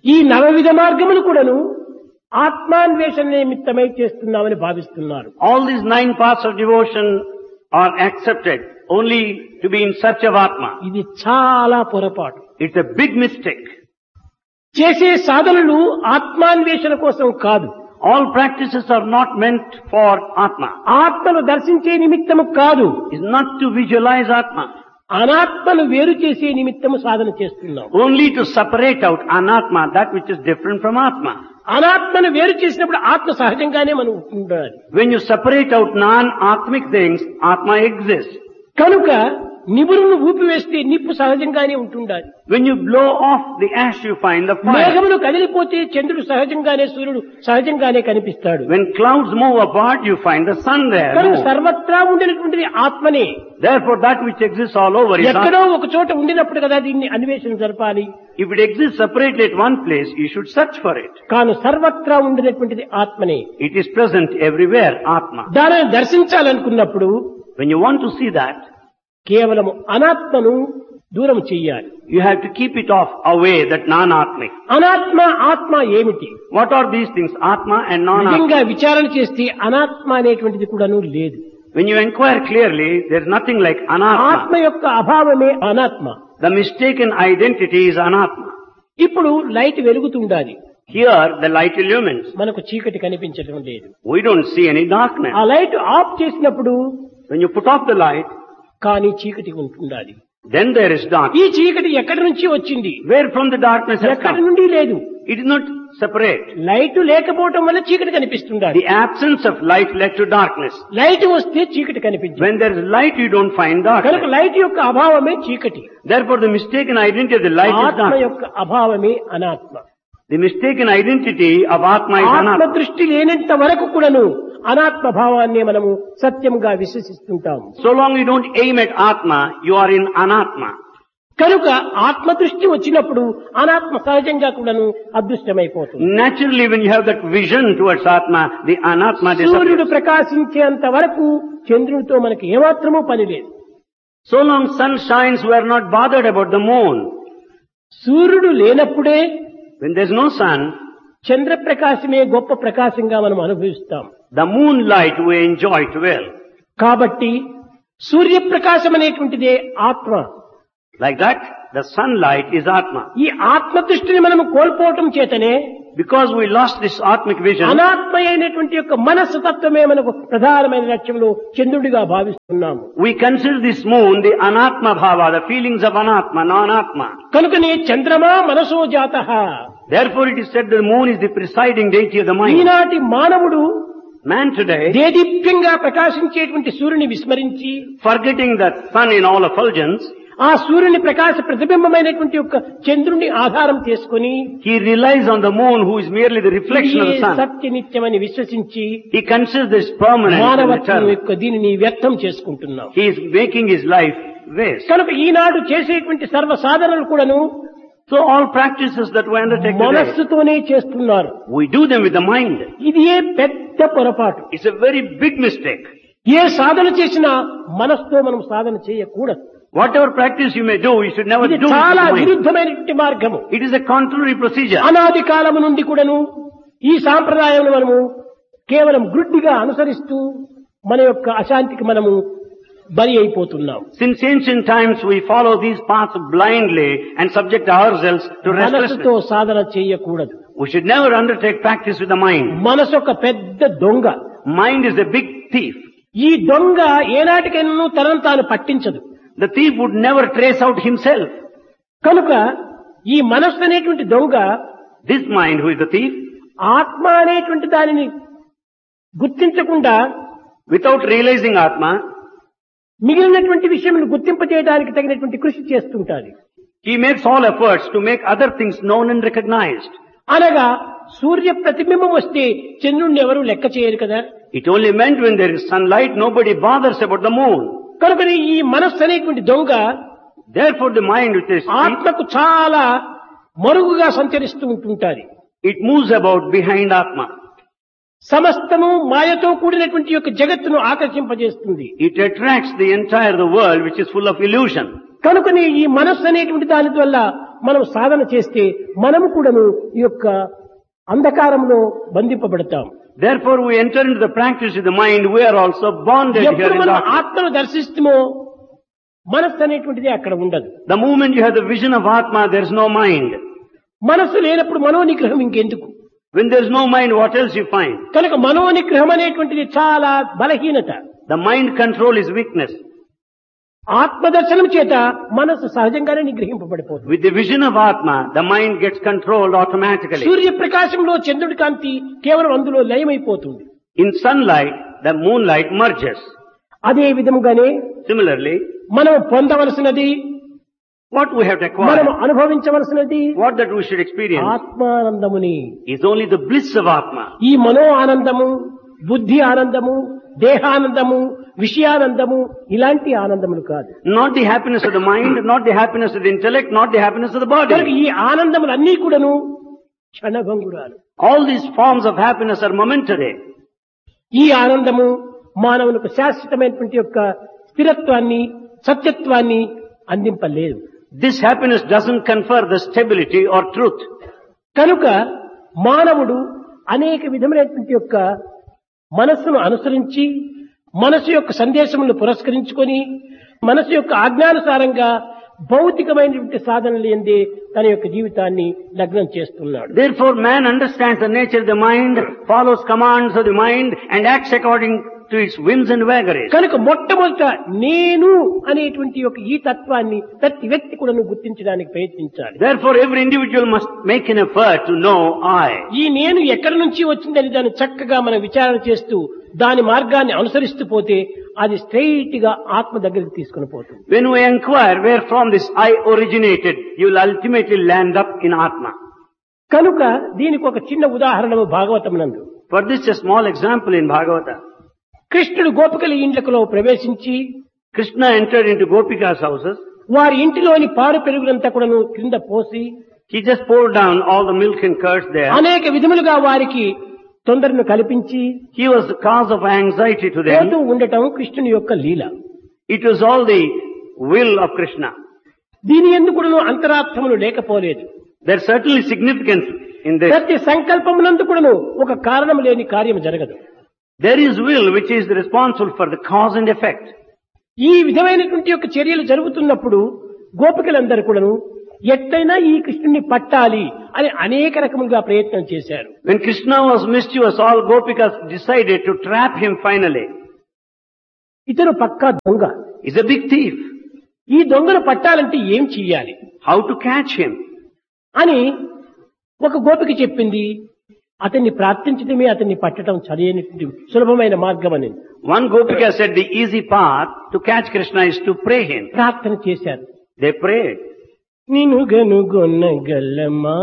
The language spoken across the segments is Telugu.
ఈ నవవిధ మార్గములు కూడాను ఆత్మాన్వేషణ నిమిత్తమై చేస్తున్నామని భావిస్తున్నారు All these nine paths of devotion are accepted only to be in search of Atma. ఇది చాలా పొరపాటు It's a big mistake. చేసే సాధనలు ఆత్మాన్వేషణ కోసం కాదు All practices are not meant for Atma. ఆత్మను దర్శించే నిమిత్తము కాదు It's not to visualize Atma. అనాత్మను వేరు చేసే నిమిత్తము సాధన చేస్తున్నాం Only to separate out Anatma, that which is different from Atma. అనాత్మను వేరు చేసినప్పుడు ఆత్మ సహజంగానే మనం ఉండాలి When you separate out non-Atmic things, Atma exists. కనుక నిబురును ఊపివేస్తే నిప్పు సహజంగానే ఉంటుండాలి When you blow off the ash, you find the fire. మేఘములు కదిలిపోతే చంద్రుడు సహజంగానే సూర్యుడు సహజంగానే కనిపిస్తాడు When clouds move apart, you find the sun there. కనుక No. సర్వత్రా ఉండినటువంటిది ఆత్మనే Therefore, that which exists all over is ఎక్కడో Atma. ఒక చోట ఉండినప్పుడు కదా దీన్ని అన్వేషణ జరపాలి If it exists separately at one place, you should search for it. కాను సర్వత్రా ఉండినటువంటిది ఆత్మనే It is present everywhere, Atma. దానిని దర్శించాలనుకున్నప్పుడు When you want to see that, కేవలము అనాత్మను దూరం చెయ్యాలి you have to keep it off away, that non-Atmic. అనాత్మ ఆత్మ ఏమిటి What are these things, Atma and non-Atma? నిజంగా విచారణ చేస్తే అనాత్మ అనేటువంటిది కూడాను లేదు When you inquire clearly, there's nothing like ఆత్మ Anatma. యొక్క అభావమే అనాత్మ The mistaken identity is Anatma. ఇప్పుడు లైట్ వెలుగుతుండాలి Here, the light illumines. మనకు చీకటి కనిపించడం లేదు We don't see any darkness. ఆ లైట్ ఆఫ్ చేసినప్పుడు When you put off the light, కానీ చీకటి ఉంటుండాలి then there is darkness. ఈ చీకటి ఎక్కడి నుంచి వచ్చింది Where from the darkness has ఎక్కడి come? నుండి లేదు It is not separate. Light లేకపోవటం వల్ల చీకటి కనిపిస్తుండాలి The absence of light led to darkness. Light వస్తే చీకటి కనిపించదు When there is light, you don't find కనుక darkness. లైట్ యొక్క అభావమే చీకటి Therefore, the mistaken identity of the light is ఆత్మ darkness. యొక్క అభావమే అనాత్మ The mistaken identity of Atma is ఆత్మ Anatma. దృష్టి లేనంత వరకు కూడాను అనాత్మ భావాన్ని మనము సత్యంగా విశ్వసిస్తుంటాము So long you don't aim at Atma, you are in Anatma. కనుక ఆత్మ దృష్టి వచ్చినప్పుడు అనాత్మ సహజంగా కూడాను అదృష్టమైపోతుంది Naturally, when you have that vision towards Atma, the Anatma సూర్యుడు disappears. ప్రకాశించేంత వరకు చంద్రుడితో మనకి ఏమాత్రమూ పని లేదు So long sun shines, we are not bothered about the moon. సూర్యుడు లేనప్పుడే When there's no sun, చంద్రప్రకాశమే గొప్ప ప్రకాశంగా మనం అనుభవిస్తాం the moonlight we enjoy it well. కాబట్టి సూర్యప్రకాశం అనేటువంటిదే ఆత్మ Like that, the sunlight is Atma. ఈ ఆత్మ దృష్టిని మనం కోల్పోవటం చేతనే Because we lost this Atmic vision, అనాత్మ అయినటువంటి యొక్క మనస్సు తత్వమే మనకు ప్రధానమైన లక్ష్యంలో చంద్రుడిగా భావిస్తున్నాము we consider this moon the Anatma Bhava, the feelings of Anatma, non-Atma. కనుకనే చంద్రమా మనసో జాత Therefore it is said the moon is the presiding deity of the mind. ఈనాటి మానవుడు Man today, దేదీప్యంగా ప్రకాశించేటువంటి సూర్యుని విస్మరించి forgetting the sun in all effulgence, ఆ సూర్యుని ప్రకాశ ప్రతిబింబమైనటువంటి యొక్క చంద్రుని ఆధారం చేసుకుని he relies on the moon who is merely the reflection of the sun. సత్య నిత్యమని విశ్వసించి He considers this permanent and మానవత్వం eternal. యొక్క దీనిని వ్యర్థం చేసుకుంటున్నాం He is making his life waste. కనుక ఈనాడు చేసేటువంటి సర్వ సాధనలు కూడాను So all practices that we undertake today, మనస్సుతోనే చేస్తున్నారు we do them with the mind. ఇది ఏ పెద్ద పొరపాటు It's a very big mistake. ఏ సాధన చేసినా మనస్సుతో మనం సాధన చేయకూడదు Whatever practice you may do, you should never ఇది do it with చాలా the mind. విరుద్ధమైనటువంటి మార్గము It is a contrary procedure. అనాది కాలము నుండి కూడాను ఈ సాంప్రదాయం మనము కేవలం గుడ్డిగా అనుసరిస్తూ మన యొక్క అశాంతికి మనము బలి అయిపోతున్నాం Since ancient times, we follow these paths blindly and subject ourselves to మనస్సుతో restlessness. సాధన చేయకూడదు We should never undertake practice with the mind. మనసు ఒక పెద్ద దొంగ Mind is a big thief. ఈ దొంగ ఏనాటికైనా తనను తాను పట్టించదు The thief would never trace out himself. కనుక ఈ మనస్సు అనేటువంటి దొంగ This mind, who is the thief, ఆత్మ అనేటువంటి దానిని గుర్తించకుండా without realizing Atma, మిగిలినటువంటి విషయములు గుర్తింపజేయడానికి తగినటువంటి కృషి చేస్తుంటారు he makes all efforts to make other things known and recognized. అనగా సూర్య ప్రతిబింబం వస్తే చంద్రుణ్ణి ఎవరు లెక్క చేయరు కదా It only meant when there is sunlight, nobody bothers about the moon. కనుకని ఈ మనస్సు అనేటువంటి దొంగ Therefore the mind which is thief, ఆత్మకు చాలా మరుగుగా సంచరిస్తూ ఉంటుంటాది it moves about behind Atma. సమస్తము మాయతో కూడినటువంటి యొక్క జగత్తును ఆకర్షింపజేస్తుంది It attracts the entire the world which is full of illusion. కనుకని ఈ మనస్సు అనేటువంటి దాని వల్ల మనం సాధన చేస్తే మనము కూడాను ఈ యొక్క అంధకారంలో బంధింపబడతాం Therefore we enter into the practice of the mind, we are also bonded here ఎప్పుడు in మనం darkness. ఆత్మను దర్శిస్తామో మనస్సు అనేటువంటిది అక్కడ ఉండదు The moment you have the vision of Atma, there is no mind. మనస్సు లేనప్పుడు మనోనిగ్రహం ఇంకెందుకు When there is no mind, what else you find? కనుక మనోనిగ్రహం అనేటువంటిది చాలా బలహీనత The mind control is weakness. ఆత్మదర్శనం చేత మనస్సు సహజంగానే నిగ్రహింపబడిపోతుంది With the vision of Atma, the mind gets controlled automatically. సూర్యప్రకాశంలో చంద్రుడి కాంతి కేవలం అందులో లయమైపోతుంది In sunlight, the moonlight merges. అదే విధముగానే Similarly, మనం పొందవలసినది what we have to మనం acquire, అనుభవించవలసినది what that we should experience, ఆత్మానందముని is only the bliss of Atma. ఈ మనో ఆనందము బుద్ధి ఆనందము దేహానందము విషయానందము ఇలాంటి ఆనందములు కాదు Not the happiness of the mind, not the happiness of the intellect, not the happiness of the కనుక body. ఈ ఆనందములన్నీ కూడాను క్షణభంగురాలు All these forms of happiness are momentary. ఈ ఆనందము మానవునికి శాశ్వతమైనటువంటి యొక్క స్థిరత్వాన్ని సత్యత్వాన్ని అందింపలేదు This happiness doesn't confer the stability or truth. కనుక మానవుడు అనేక విధమైనటువంటి యొక్క మనస్సును అనుసరించి మనసు యొక్క సందేశములను పురస్కరించుకొని మనసు యొక్క ఆజ్ఞానుసారంగా భౌతికమైనటువంటి సాధనలు ఎందే తన యొక్క జీవితాన్ని లగ్నం చేస్తున్నాడు Therefore, man understands the nature of the mind, follows commands of the mind, and acts according to its whims and vagaries. కనుక మొట్టమొదట నేను అనేటువంటి ఒక ఈ తత్వాన్ని ప్రతి వ్యక్తి కూడా గుర్తించడానికి ప్రయత్నించాలి Therefore, every individual must make an effort to know I. ఈ నేను ఎక్కడి నుంచి వచ్చిందని దాన్ని చక్కగా మనం విచారణ చేస్తూ దాని మార్గాన్ని అనుసరిస్తూ పోతే అది స్ట్రైట్ గా ఆత్మ దగ్గరికి తీసుకుని పోతుంది When we inquire where from this I originated, you will ultimately land up in Atma. కనుక దీనికి ఒక చిన్న ఉదాహరణ భాగవతం నందు For this, a small example in Bhagavata. కృష్ణుడు గోపికల ఇండ్లకులో ప్రవేశించి Krishna entered into Gopika's houses. వారి ఇంటిలోని పాడు పెరుగునంతా కూడాను క్రింద పోసి He just poured down all the milk and curds there. అనేక విధములుగా వారికి తొందరను కల్పించి He was the cause of anxiety to them. పోతూ ఉండటం కృష్ణుని యొక్క లీల It was all the will of Krishna. దీని ఎందుకు కూడాను అంతరార్థములు లేకపోలేదు There's certainly significance in this. ప్రతి సంకల్పమునందు కూడాను ఒక కారణం లేని కార్యం జరగదు There is will which is responsible for the cause and effect. ఈ విధమైనటువంటి యొక్క చర్యలు జరుగుతున్నప్పుడు గోపికలందరూ కూడాను ఎట్టయినా ఈ కృష్ణుని పట్టాలి అని అనేక రకములుగా ప్రయత్నం చేశారు When Krishna was mischievous, all Gopikas decided to trap him finally. ఇతను పక్కా దొంగ He's a big thief. ఈ దొంగను పట్టాలంటే ఏం చెయ్యాలి How to catch him? అని ఒక గోపిక చెప్పింది అతన్ని ప్రార్థించడమే అతన్ని పట్టడం సరైనటువంటి సులభమైన మార్గం అని One Gopika said the easy path to catch Krishna is to pray him. ప్రార్థన చేశారు They prayed. నిను గనుగొన్నగలమా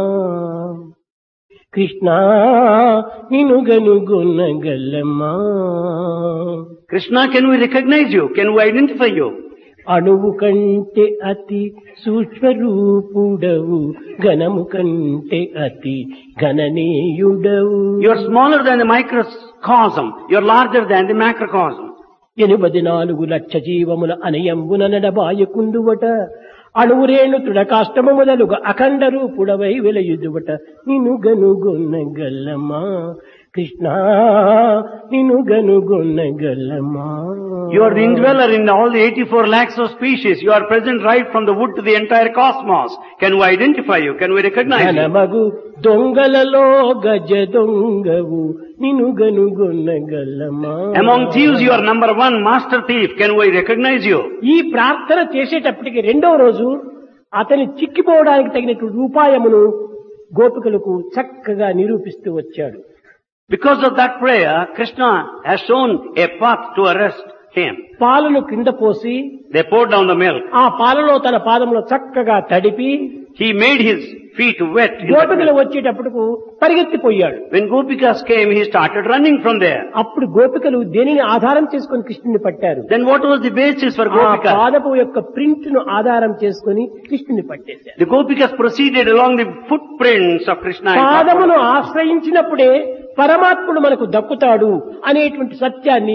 కృష్ణ నిను గనుగొన్నగలమా Krishna, can we recognize you? Can we identify you? అణువు కంటే అతి సూక్ష్మరూపుడవు ఘనము కంటే అతి గణనీయుడవు You're smaller than the microcosm. You're larger than the macrocosm. ఎనిమిది నాలుగు లక్ష జీవముల అనయంబున నడబాయకుందువట అణువురేణు తుడకాష్టము మొదలుగా అఖండ రూపుడవై వెలయుదువట నిను గనుగొన్నగలమా కృష్ణ నిను గనుగొన్నగలమా You are the indweller in all the 84 lakhs of species. You are present right from the wood to the entire cosmos. Can we identify you? Can we recognize you? ఘనమగు దొంగలలో గజ దొంగవు నిను గనుగొన్నగలమా Among thieves, you are number one master thief. Can we recognize you? ఈ ప్రార్థన చేసేటప్పటికి రెండవ రోజు అతని చిక్కిపోవడానికి తగినటువంటి ఉపాయమును గోపికలకు చక్కగా నిరూపిస్తూ వచ్చాడు Because of that prayer, Krishna has shown a path to arrest him. పాలను కింద పోసి They poured down the milk. ఆ పాలలో తన పాదములో చక్కగా తడిపి He made his feet wet. in that గోపికలు milk. వచ్చేటప్పటికు పరిగెత్తిపోయాడు When Gopikas came, he started running from there. అప్పుడు గోపికలు దేనిని ఆధారం చేసుకొని కృష్ణుని పట్టారు Then what was the basis for ఆ Gopikas? పాదపు యొక్క ప్రింట్ ను ఆధారం చేసుకొని కృష్ణుని పట్టేశారు The Gopikas proceeded along the footprints of Krishna. and పాదమును followed. ఆశ్రయించినప్పుడే పరమాత్ముడు మనకు దక్కుతాడు అనేటువంటి సత్యాన్ని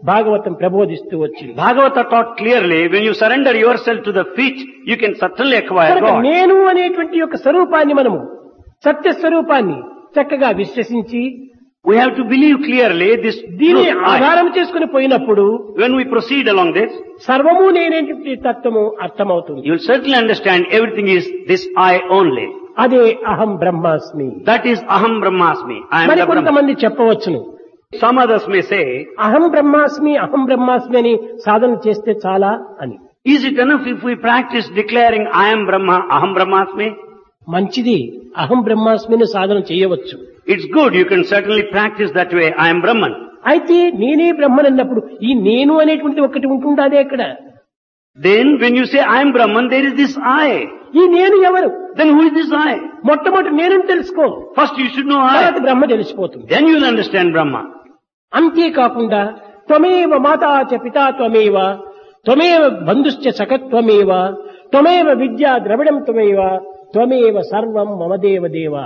భాగవతం ప్రబోధిస్తూ వచ్చింది Bhagavata taught clearly, when you surrender yourself to the feet, you can certainly acquire కనుక God. నేను అనేటువంటి యొక్క స్వరూపాన్ని మనము సత్య స్వరూపాన్ని చక్కగా విశ్వసించి We have to believe clearly this దీన్ని truth, I. ఆధారం చేసుకుని పోయినప్పుడు When we proceed along this, సర్వము నేనేటువంటి తత్వము అర్థమవుతుంది you will certainly understand everything is this I only. అదే అహం బ్రహ్మాస్మి That is Aham Brahmasmi. I am మరి the Brahma. కొంతమంది చెప్పవచ్చును Some others may say, అహం బ్రహ్మాస్మి అహం బ్రహ్మాస్మి అని సాధన చేస్తే చాలా అని is it enough if we practice declaring I am Brahma, Aham Brahmasmi? మంచిది అహం బ్రహ్మాస్మిని సాధన చేయవచ్చు It's good, you can certainly practice that way, I am Brahman. అయితే నేనే బ్రహ్మన్ అన్నప్పుడు ఈ నేను అనేటువంటి ఒకటి ఉంటుండాదే అక్కడ Then when you say I am Brahman, there is this I. ఈ నేను ఎవరు Then who is this I? మొట్టమొదటి నేను తెలుసుకో First you should know తర్వాత I. బ్రహ్మ తెలిసిపోతుంది Then you will understand Brahma. అంతేకాకుండా త్వమేవ మాతా చ పితా త్వమేవ త్వమేవ బంధుశ్చ సఖత్వమేవ త్వమేవ విద్యా ద్రవిడం త్వమేవ త్వమేవ సర్వం మమదేవ దేవ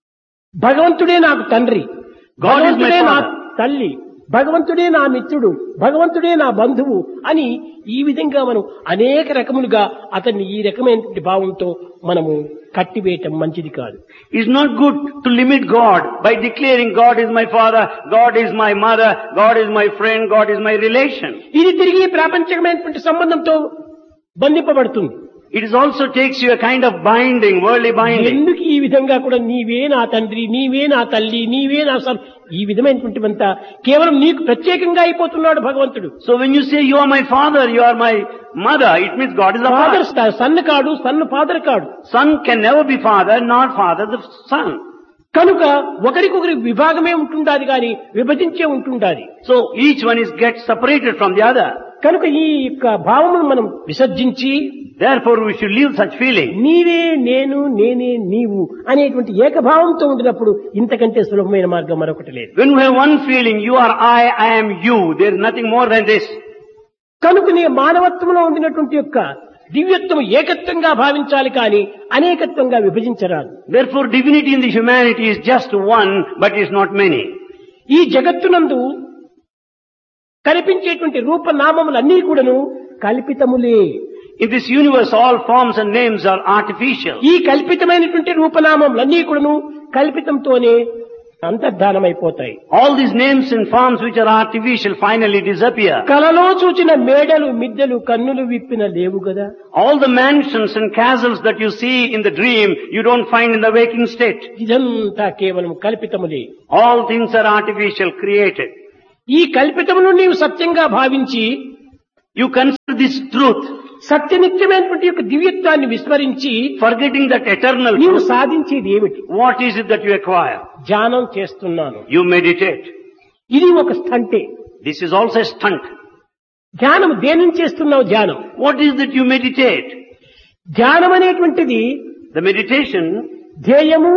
భగవంతుడే నాకు తండ్రి God is my భగవంతుడే నా father. తల్లి భగవంతుడే నా మిత్రుడు భగవంతుడే నా బంధువు అని ఈ విధంగా మనం అనేక రకములుగా అతన్ని ఈ రకమైనటువంటి భావంతో మనము కట్టివేయటం మంచిది కాదు It's not good to limit God by declaring God is my father, God is my mother, God is my friend, God is my relation. ఇది తిరిగి ప్రాపంచికమైనటువంటి సంబంధంతో బంధింపబడుతుంది It is also takes you a kind of binding, worldly binding. ఎందుకు ఈ విధంగా కూడా నీవే నా తండ్రి నీవే నా తల్లి నీవే నా సర్ ఈ విధమైనటువంటివంతా కేవలం నీకు ప్రత్యేకంగా అయిపోతున్నాడు భగవంతుడు So when you say you are my father, you are my mother, it means God is the father father. Son కాడు సన్ ఫాదర్ కాడు Son can never be father, nor father the son. కనుక ఒకరికొకరి విభాగమే ఉంటుండాది కానీ విభజించే ఉంటుండాది So each one is get separated from the other. కనుక ఈ యొక్క భావమును మనం విసర్జించి Therefore we should leave such feeling. నీవే నేను నేనే నీవు అనేటువంటి ఏకభావంతో ఉండినప్పుడు ఇంతకంటే సులభమైన మార్గం మరొకటి లేదు When we have one feeling, you are I, I am you, there is nothing more than this. కనుకనే మానవత్వంలో ఉండినటువంటి యొక్క దివ్యత్వం ఏకత్వంగా భావించాలి కానీ అనేకత్వంగా విభజించరాదు Therefore divinity in the humanity is just one, but is not many. ఈ జగత్తునందు కనిపించేటువంటి రూపనామములన్నీ కూడాను కల్పితములే In this universe, all forms and names are artificial. ఈ కల్పితమైనటువంటి రూపనామములన్నీ కూడాను కల్పితంతోనే అంతర్ధానమైపోతాయి All these names and forms which are artificial finally disappear. కలలో చూచిన మేడలు మిద్దెలు కన్నులు విప్పిన లేవు గదా All the mansions and castles that you see in the dream, you don't find in the waking state. ఇదంతా కేవలం కల్పితములే All things are artificial, created. ఈ కల్పితమును నీవు సత్యంగా భావించి You consider this truth, సత్యనిత్యమైనటువంటి యొక్క దివ్యత్వాన్ని విస్మరించి forgetting that eternal నీవు truth. సాధించేది ఏమిటి What is it that you acquire? ధ్యానం చేస్తున్నాను You meditate. ఇది ఒక స్టంటే This is also a stunt. ధ్యానం దేని చేస్తున్నావు ధ్యానం What is that you meditate? ధ్యానం అనేటువంటిది The meditation, ధ్యేయము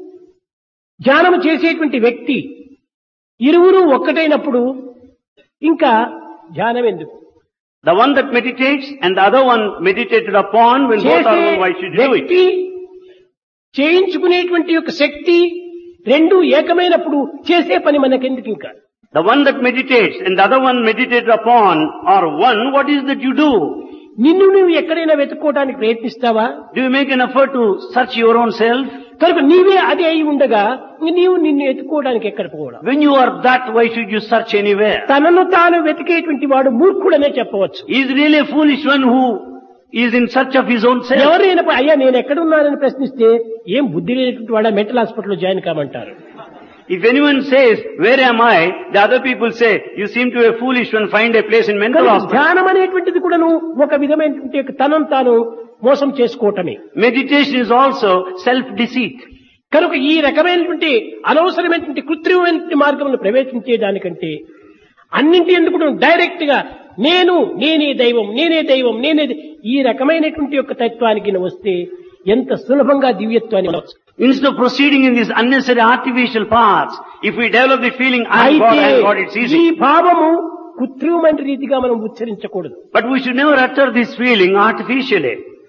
ధ్యానం చేసేటువంటి వ్యక్తి ఇరువురు ఒక్కటైనప్పుడు ఇంకా ధ్యానం ఎందుకు the one that meditates and the other one meditated upon, when both చేసే are one, why should you do it? వ్యక్తి చేయించుకునేటువంటి యొక్క శక్తి రెండు ఏకమైనప్పుడు చేసే పని మనకెందుకు ఇంకా The one that meditates and the other one meditated upon are one, what is that you do? నిన్ను నువ్వు ఎక్కడైనా వెతుక్కోవడానికి ప్రయత్నిస్తావా Do you make an effort to search your own self? కనుక నీవే అది అయి ఉండగా ఇంక నీవు నిన్ను ఎత్తుకోవడానికి ఎక్కడ పోవడం When you are that, why should you search anywhere? తనను తాను వెతికేటువంటి వాడు మూర్ఖుడనే చెప్పవచ్చు He is really a foolish one who is in search of his own self. ఎవరైనా పోయి, అయ్యా నేను ఎక్కడున్నానని ప్రశ్నిస్తే ఏం బుద్ధి లేనటువంటి వాడా మెంటల్ హాస్పిటల్లో జాయిన్ కామంటారు If anyone says, where am I? The other people say, you seem to be a foolish one, find a place in mental కనుక hospital. ధ్యానం అనేటువంటిది కూడాను ఒక విధమైనటువంటి యొక్క తనను తాను మోసం చేసుకోవటమే Meditation is also self-deceit. కనుక ఈ రకమైనటువంటి అనవసరమైనటువంటి కృత్రిమమైనటువంటి మార్గంలో ప్రవేశించే దానికంటే అన్నింటి ఎందుకు డైరెక్ట్ గా నేను నేనే దైవం నేనే దైవం నేనే ది- ఈ రకమైనటువంటి యొక్క తత్వానికి నువ్వు వస్తే ఎంత సులభంగా దివ్యత్వాన్ని పొందవచ్చు. Instead of proceeding in these unnecessary artificial paths, if we develop the feeling, I am God, అయితే I am God, it's ఈ easy. భావము కృత్రిమమైన రీతిగా మనం ఉచ్చరించకూడదు But we should never utter this feeling artificially.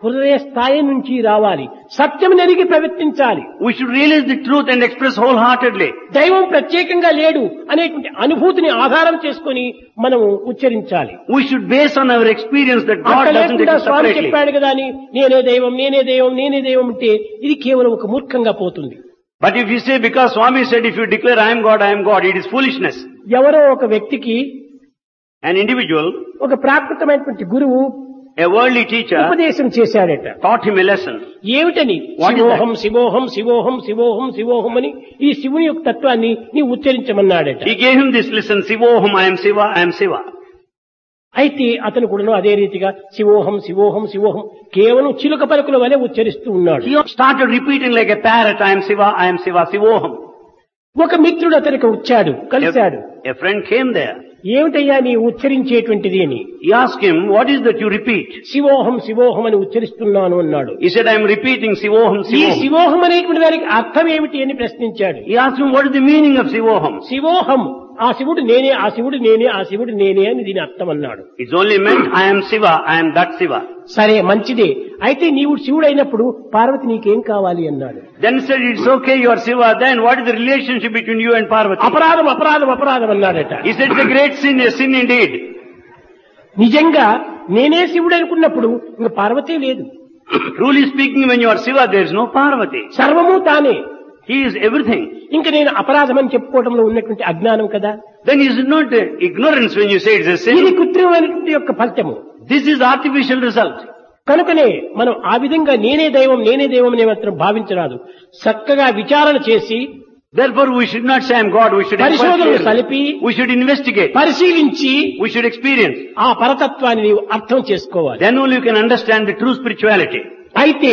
హృదయ స్థాయి నుంచి రావాలి సత్యం నెరిగి ప్రవర్తించాలి We should realize the truth and express wholeheartedly. దైవం ప్రత్యేకంగా లేడు అనేటువంటి అనుభూతిని ఆధారం చేసుకొని మనము ఉచ్చరించాలి We should base on our experience that God అక్కడ doesn't లేకుండా exist స్వామి separately. చెప్పాడు కదా అని నేనే దైవం నేనే దైవం నేనే దైవం అంటే ఇది కేవలం ఒక మూర్ఖంగా పోతుంది But if you say, because Swami said, if you declare I am God, I am God, it is foolishness. ఎవరో ఒక వ్యక్తికి An individual, ఒక ప్రాకృతమైనటువంటి గురువు a worldly teacher, ఉపదేశం చేశాడట taught him a lesson. ఏమిటని What is శివోహం శివోహం శివోహం శివోహం శివోహం అని ఈ శివుని యొక్క తత్వాన్ని నీ ఉచ్చరించమన్నాడట He gave him this lesson, Sivoham, I am Siva, I am Siva. అయితే అతను కూడాను అదే రీతిగా శివోహం శివోహం శివోహం కేవలం చిలుక పలుకుల వలె ఉచ్చరిస్తూ ఉన్నాడు He started repeating like a parrot, I am Siva, I am Siva, Sivoham. ఒక మిత్రుడు అతనికి వచ్చాడు కలిశాడు A, a friend came there. ఏమిటయ్యా నీ ఉచ్చరించేటువంటిది అని He asked him, what is that you repeat? శివోహం శివోహం అని ఉచ్చరిస్తున్నాను అన్నాడు He said, I am repeating Sivoham, ఈ Sivoham. శివోహం అనేటువంటి దానికి అర్థం ఏమిటి అని ప్రశ్నించాడు He asked him, what is the meaning of Sivoham? శివోహం ఆ శివుడు నేనే ఆ శివుడు నేనే ఆ శివుడు నేనే అని దీని అర్థం అన్నాడు It's only meant, I am Siva, I am that Siva. సరే మంచిదే అయితే నీవు శివుడు అయినప్పుడు పార్వతి నీకేం కావాలి అన్నాడు Then said, it's okay, you are Siva, then what is the relationship between you and Parvati? అపరాధం అపరాధం అపరాధం అన్నాడట He said, it's a great sin, a sin indeed. నిజంగా నేనే శివుడు అనుకున్నప్పుడు ఇంక పార్వతి లేదు Truly speaking, when you are Siva, there is no Parvati. సర్వము తానే He is everything. ఇంక నేను అపరాధం అని చెప్పుకోవడంలో ఉన్నటువంటి అజ్ఞానం కదా Then is it not uh, ignorance when you say it's a ఇది sin? కృత్రిమైనటువంటి యొక్క ఫలితము This is artificial result. కనుకనే మనం ఆ విధంగా నేనే దైవం నేనే దైవం అనే మాత్రం భావించరాదు చక్కగా విచారణ చేసి Therefore, we should not say I am God. We should inquire పరిశోధనలు clearly. సలిపి We should investigate. పరిశీలించి We should experience. ఆ పరతత్వాన్ని నీవు అర్థం చేసుకోవాలి Then only you can understand the true spirituality. అయితే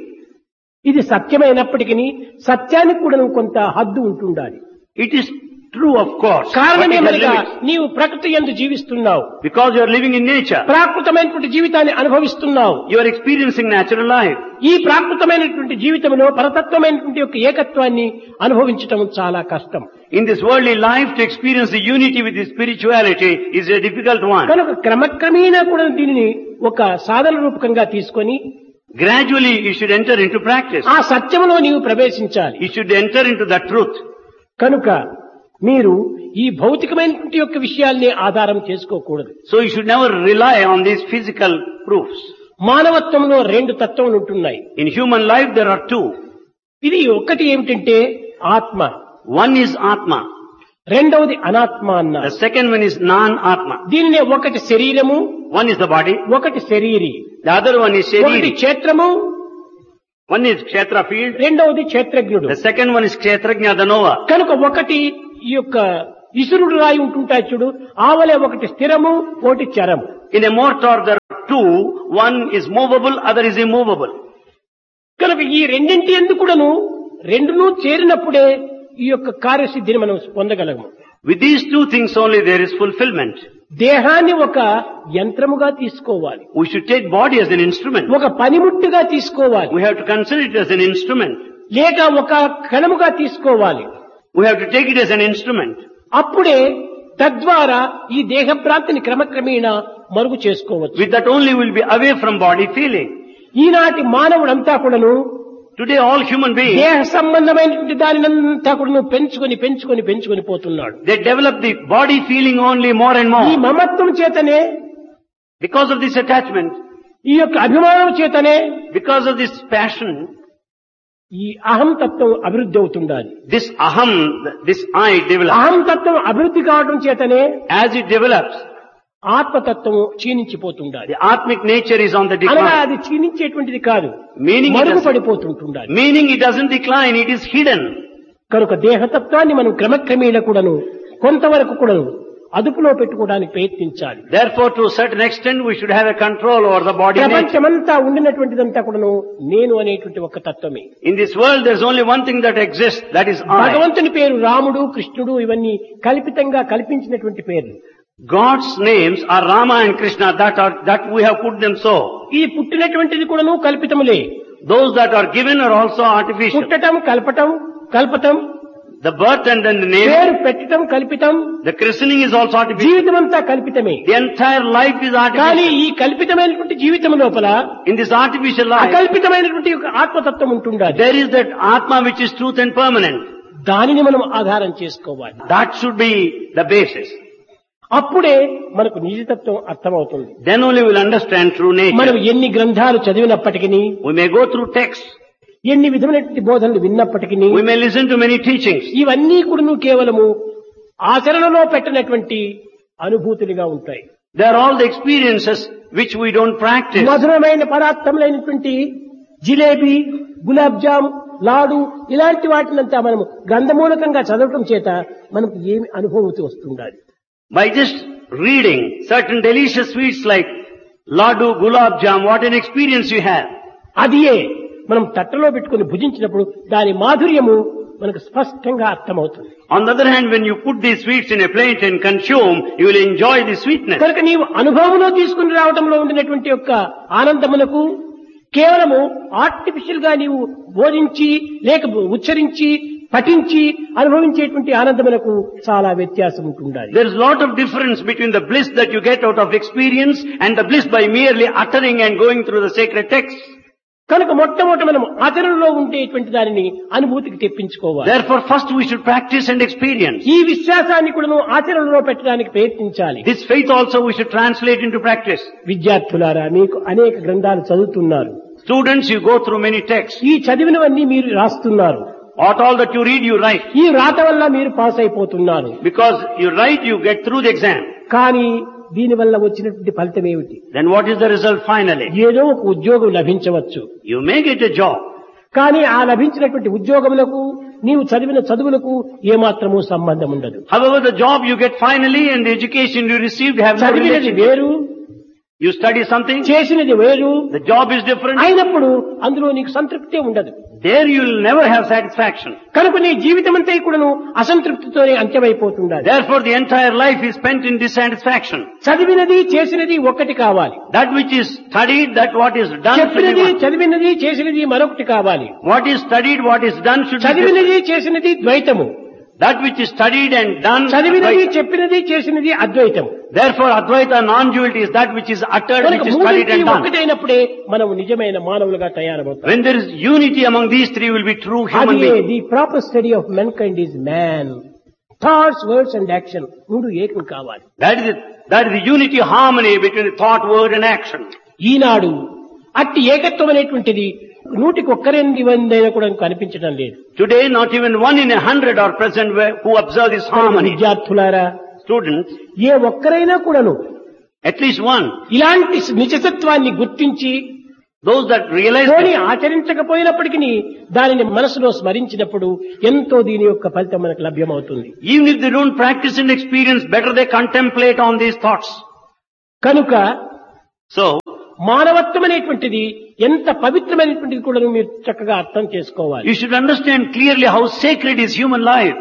ఇది సత్యమైనప్పటికీ సత్యానికి కూడా నువ్వు కొంత హద్దు ఉంటుండాలి It is true, of course. but కారణం it has ఏమనగా limits. నీవు ప్రకృతి ఎందు జీవిస్తున్నావు Because you are living in nature. ప్రాకృతమైనటువంటి జీవితాన్ని అనుభవిస్తున్నావు You are experiencing natural life. ఈ ప్రాకృతమైనటువంటి జీవితంలో పరతత్వమైనటువంటి యొక్క ఏకత్వాన్ని అనుభవించటం చాలా కష్టం In this worldly life, to experience the unity with the spirituality is a difficult one. కనుక క్రమక్రమేణా కూడా దీనిని ఒక సాధన రూపకంగా తీసుకొని Gradually, you should enter into practice. ఆ సత్యములో నీవు ప్రవేశించాలి You should enter into the truth. కనుక మీరు ఈ భౌతికమైనటువంటి యొక్క విషయాల్ని ఆధారం చేసుకోకూడదు So you should never rely on these physical proofs. మానవత్వంలో రెండు తత్వములు ఉంటున్నాయి In human life, there are two. ఇది ఒకటి ఏమిటంటే ఆత్మ One is Atma. రెండవది అనాత్మ అన్న The second one is non-Atma. దీనినే ఒకటి శరీరము One is the body. ఒకటి శరీరి The other one is ఒకటి Shariri. క్షేత్రము One is Kshetra field. రెండవది క్షేత్రజ్ఞుడు The second one is Kshetrajna Danova. కనుక ఒకటి ఈ యొక్క ఇసురుడు రాయి ఉంటుంటాయి చూడు ఆవలే ఒకటి స్థిరము ఒకటి చరము In a mortar, there are two. One is movable, other is immovable. కనుక ఈ రెండింటి ఎందుకు కూడాను రెండును చేరినప్పుడే ఈ యొక్క కార్యసిద్ధిని మనం పొందగలము With these two things only, there is fulfillment. దేహాన్ని ఒక యంత్రముగా తీసుకోవాలి We should take body as an instrument. ఒక పనిముట్టుగా తీసుకోవాలి We have to consider it as an instrument. లేక ఒక కణముగా తీసుకోవాలి We have to take it as an instrument. అప్పుడే తద్వారా ఈ దేహభ్రాంతిని క్రమక్రమేణా మరుగు చేసుకోవచ్చు With that only we'll be away from body feeling. ఈనాటి మానవుడంతా కూడాను Today all human beings, దేహ సంబంధమైనటువంటి దానినంతా కూడాను పెంచుకొని పెంచుకొని పెంచుకొని పోతున్నాడు they develop the body feeling only more and ఈ more. మమత్వం చేతనే Because of this attachment, ఈ యొక్క అభిమానం చేతనే because of this passion, ఈ అహం తత్వం అభివృద్ధి అవుతుండాలి this aham, this I develops. అహం తత్వం అభివృద్ధి కావడం చేతనే As it develops, ఆత్మతత్వం క్షీణించిపోతుండాలి the atmic nature is on the అనగా decline. అది క్షీణించేటువంటిది కాదు Meaning it, మరుగు doesn't, పడిపోతుంటుండాలి meaning it doesn't decline, it is hidden. కనుక దేహతత్వాన్ని మనం క్రమక్రమేణ కూడాను కొంతవరకు కూడాను అదుపులో పెట్టుకోవడానికి ప్రయత్నించాలి Therefore, to a certain extent, we should have a control over the body nature. ప్రపంచమంతా ఉండినటువంటిదంతా కూడాను నేను అనేటువంటి ఒక తత్వమే In this world, there's only one thing that exists, that is I. భగవంతుని పేరు రాముడు కృష్ణుడు ఇవన్నీ కల్పితంగా కల్పించినటువంటి పేర్లు God's names are Rama and Krishna, that are, that we have put them so. ఈ పుట్టినటువంటిది కూడాను కల్పితములే Those that are given are also artificial. పుట్టటం కల్పటం కల్పటం The birth and then the name, పేరు పెట్టడం కల్పితం the christening is also artificial. జీవితం అంతా కల్పితమే The entire life is కానీ artificial. ఈ కల్పితమైనటువంటి జీవితం లోపల In this artificial life, అకల్పితమైనటువంటి ఒక ఆత్మతత్వం ఉంటుండాలి there is that Atma which is truth and permanent. దానిని మనం ఆధారం చేసుకోవాలి That should be the basis. అప్పుడే మనకు నిజతత్వం అర్థమవుతుంది Then only we'll understand true మనం nature. ఎన్ని గ్రంథాలు చదివినప్పటికీ We may go through texts. ఎన్ని విధమైనటువంటి బోధనలు విన్నప్పటికీ We may listen to many teachings. ఇవన్నీ కూడా కేవలము ఆచరణలో పెట్టినటువంటి అనుభూతులుగా ఉంటాయి They are all the experiences which we don't practice. మధురమైన పదార్థములైనటువంటి జిలేబీ గులాబ్ జామ్ లాడు ఇలాంటి వాటినంతా మనం గ్రంథమూలకంగా చదవటం చేత మనకు ఏమి అనుభూతి వస్తుండాలి By just reading certain delicious sweets like ladu, gulab jam, what an experience you have. అదియే మనం తట్టలో పెట్టుకుని భుజించినప్పుడు దాని మాధుర్యము మనకు స్పష్టంగా అర్థమవుతుంది On the other hand, when you put these sweets in a plate and consume, you will enjoy the sweetness. కనుక నీవు అనుభవంలో తీసుకుని రావడంలో ఉండినటువంటి యొక్క ఆనందమునకు కేవలము ఆర్టిఫిషియల్ గా నీవు బోధించి లేక ఉచ్చరించి పఠించి అనుభవించేటువంటి ఆనందమునకు చాలా వ్యత్యాసం ఉంటుండాలి There is a lot of difference between the bliss that you get out of experience and the bliss by merely uttering and going through the sacred texts. కనుక మొట్టమొదట మనం ఆచరణలో ఉండేటువంటి దానిని అనుభూతికి తెప్పించుకోవాలి Therefore, first we should practice and experience. ఈ విశ్వాసాన్ని కూడా ఆచరణలో పెట్టడానికి ప్రయత్నించాలి This faith also we should translate into practice. విద్యార్థులారా మీకు అనేక గ్రంథాలు చదువుతున్నారు Students, you go through many texts. ఈ చదివినవన్నీ మీరు రాస్తున్నారు What all that you read, you write. ఈ రాత వల్ల మీరు పాస్ అయిపోతున్నారు Because you write, you get through the exam. కానీ దీనివల్ల వచ్చినటువంటి ఫలితం ఏమిటి Then what is the result finally? ఏదో ఒక ఉద్యోగం లభించవచ్చు You may get a job. కానీ ఆ లభించినటువంటి ఉద్యోగములకు నీవు చదివిన చదువులకు ఏమాత్రము సంబంధం ఉండదు However, the job you get finally and the education you received have no చదివినది relationship. వేరు You study something, చేసినది వేరు the job is different. అయినప్పుడు అందులో నీకు సంతృప్తే ఉండదు There you will never have satisfaction. కనుక నీ జీవితం అంతా కూడాను అసంతృప్తితోనే అంత్యమైపోతుండాలి Therefore, the entire life is spent in dissatisfaction. చదివినది చేసినది ఒక్కటి కావాలి That which is studied, that what is done should be చెప్పినది one. చదివినది చేసినది మరొకటి కావాలి What is studied, what is done should be different. చదివినది చేసినది ద్వైతము That which is studied and done. చదివినది Advaita. చెప్పినది చేసినది అద్వైతం Therefore, Advaita non-duality is that which is uttered, కనుక which is studied మూడింటి and done. ఒక్కటైనప్పుడే మనం నిజమైన మానవులుగా తయారవుతాం When there is unity among these three, will be true human అది being. The proper study of mankind is man thoughts words and action మూడు ఏకం కావాలి That is it. That is the unity, harmony between the thought, word and action. ఈనాడు అట్టి ఏకత్వం అనేటువంటిది నూటికి ఒక్కరెంది వందైనా కూడా కనిపించడం లేదు Today, not even one in a hundred are present where, who observe this harmony. విద్యార్థులారా Students, ఏ ఒక్కరైనా కూడాను at least one. ఇలాంటి నిజసత్వాన్ని గుర్తించి Those that realize పోనీ that, ఆచరించకపోయినప్పటికీ దానిని మనసులో స్మరించినప్పుడు ఎంతో దీని యొక్క ఫలితం మనకు లభ్యమవుతుంది even if they don't practice and experience, better they contemplate on these thoughts. కనుక So, మానవత్వం అనేటువంటిది ఎంత పవిత్రమైనటువంటిది కూడా మీరు చక్కగా అర్థం చేసుకోవాలి you should understand clearly how sacred is human life.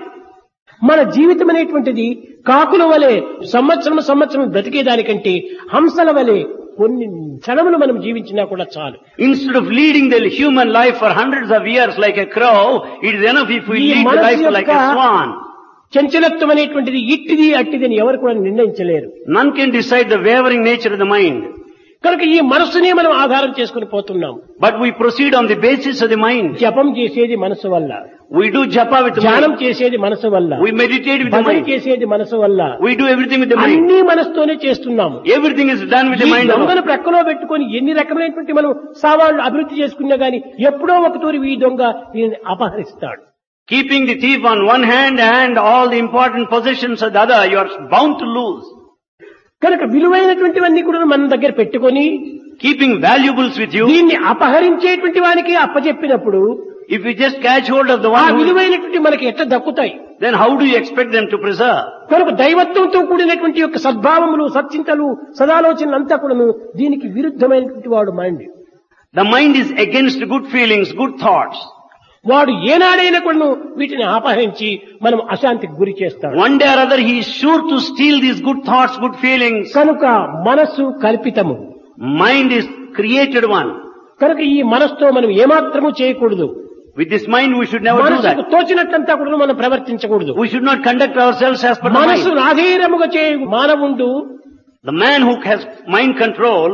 మన జీవితం అనేటువంటిది కాకుల వలె సంవత్సరం సంవత్సరం బ్రతికేదానికంటే హంసల వలె కొన్ని క్షణములు మనం జీవించినా కూడా చాలు Instead of leading the human life for hundreds of years like a crow, it is enough if we ఈ lead the మనసు life like a యొక్క swan. చంచలత్వం అనేటువంటిది ఇట్టిది అట్టిది అని ఎవరు కూడా నిర్ణయించలేరు None can decide the wavering nature of the mind. కనుక ఈ మనస్సునే మనం ఆధారం చేసుకుని పోతున్నాం But we proceed on the basis of the mind. జపం చేసేది మనసు వల్ల We do japa with the ధ్యానం mind. చేసేది మనసు వల్ల We meditate with the భజన mind. చేసేది మనసు వల్ల We do everything with the mind. అన్ని మనసుతోనే చేస్తున్నాము Everything is done with ఈ the mind. alone. దొంగను ప్రక్కలో పెట్టుకొని ఎన్ని రకమైనటువంటి మనం సవాళ్లు అభివృద్ధి చేసుకున్నా గాని ఎప్పుడో ఒక తూరి ఈ దొంగ దీనిని అపహరిస్తాడు Keeping the thief on one hand and all the important possessions of the other, you are bound to lose. కనుక విలువైనటువంటివన్నీ కూడా మన దగ్గర పెట్టుకొని Keeping valuables with you, దీన్ని అపహరించేటువంటి వానికి అప్పచెప్పినప్పుడు if you just catch hold of the ఆ one, who, విలువైనటువంటి మనకి ఎట్లా దక్కుతాయి then how do you expect them to preserve? కనుక దైవత్వంతో కూడినటువంటి యొక్క సద్భావములు సచ్చింతలు సదాలోచనలు అంతా కూడాను దీనికి విరుద్ధమైనటువంటి వాడు mind The mind is against good feelings, good thoughts. వాడు ఏనాడైనా కూడాను వీటిని అపహరించి మనం అశాంతికి గురి చేస్తాడు One day or other he is sure to steal these good thoughts, good feelings. కనుక మనస్సు కల్పితము Mind is created one. కనుక ఈ మనస్సుతో మనం ఏమాత్రము చేయకూడదు With this mind, we should never do మనసుకు that. తోచినట్లంతా కూడా మనం ప్రవర్తించకూడదు We should not conduct ourselves as per the మనసు mind. నాధీరముగా చే మానవుండు The man who has mind control,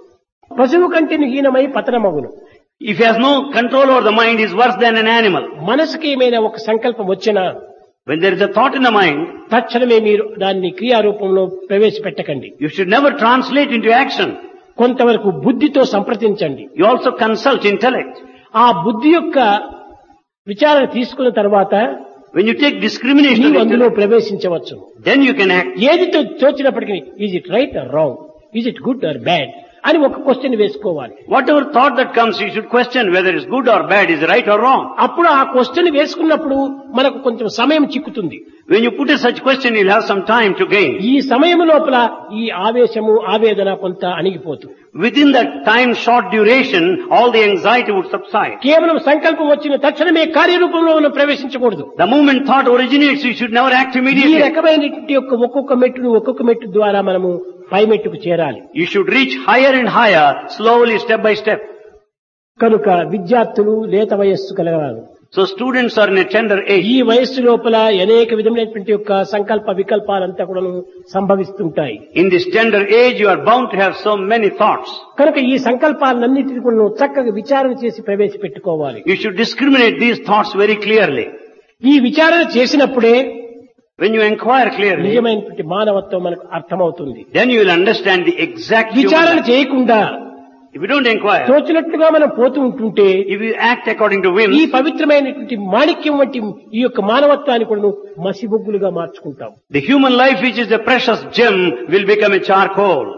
పశువు కంటే హీనమై పతనమగును if he has no control over the mind, is worse than an animal. మనసుకి ఏమైనా ఒక సంకల్పం వచ్చినా When there is a thought in the mind, తక్షణమే మీరు దాన్ని క్రియారూపంలో ప్రవేశపెట్టకండి you should never translate into action. కొంతవరకు బుద్ధితో సంప్రదించండి You also consult intellect. ఆ బుద్ధి యొక్క విచారణ తీసుకున్న తర్వాత When you take discrimination, నీవు of అందులో intellect, ప్రవేశించవచ్చు then you can act. ఏది తో- తోచినప్పటికీ is it right or wrong is it good or bad అని ఒక క్వశ్చన్ వేసుకోవాలి Whatever thought that comes, you should question whether it's good or bad, is right or wrong. అప్పుడు ఆ క్వశ్చన్ వేసుకున్నప్పుడు మనకు కొంచెం సమయం చిక్కుతుంది When you put a such question, you'll have some time to gain. ఈ సమయం లోపల ఈ ఆవేశము ఆవేదన కొంత అణిగిపోతుంది Within that time short duration, all the anxiety would subside. కేవలం సంకల్పం వచ్చిన తక్షణమే కార్యరూపంలో మనం ప్రవేశించకూడదు The moment thought originates, you should never act ఈ immediately. రకమైనటువంటి యొక్క ఒక్కొక్క మెట్టును ఒక్కొక్క మెట్టు ద్వారా మనము పై మెట్టుకు చేరాలి You should reach higher and higher, slowly, step by step. కనుక విద్యార్థులు లేత వయస్సు కలగాలి So students are in a tender age. ఈ వయస్సు లోపల అనేక విధమైనటువంటి యొక్క సంకల్ప వికల్పాలంతా కూడా సంభవిస్తుంటాయి In this tender age, you are bound to have so many thoughts. కనుక ఈ సంకల్పాలన్నింటినీ కూడా చక్కగా విచారణ చేసి ప్రవేశపెట్టుకోవాలి You should discriminate these thoughts very clearly. ఈ విచారణ చేసినప్పుడే When you inquire clearly, నిజమైనటువంటి మానవత్వం మనకు అర్థమవుతుంది then you will understand the exact human విచారణ life. చేయకుండా If you don't inquire, తోచినట్టుగా మనం పోతూ ఉంటుంటే if you act according to ఈ whim, పవిత్రమైనటువంటి మాణిక్యం వంటి ఈ యొక్క మానవత్వాన్ని కూడా మసిబొగ్గులుగా మార్చుకుంటాం the human life which is a precious gem will become a charcoal.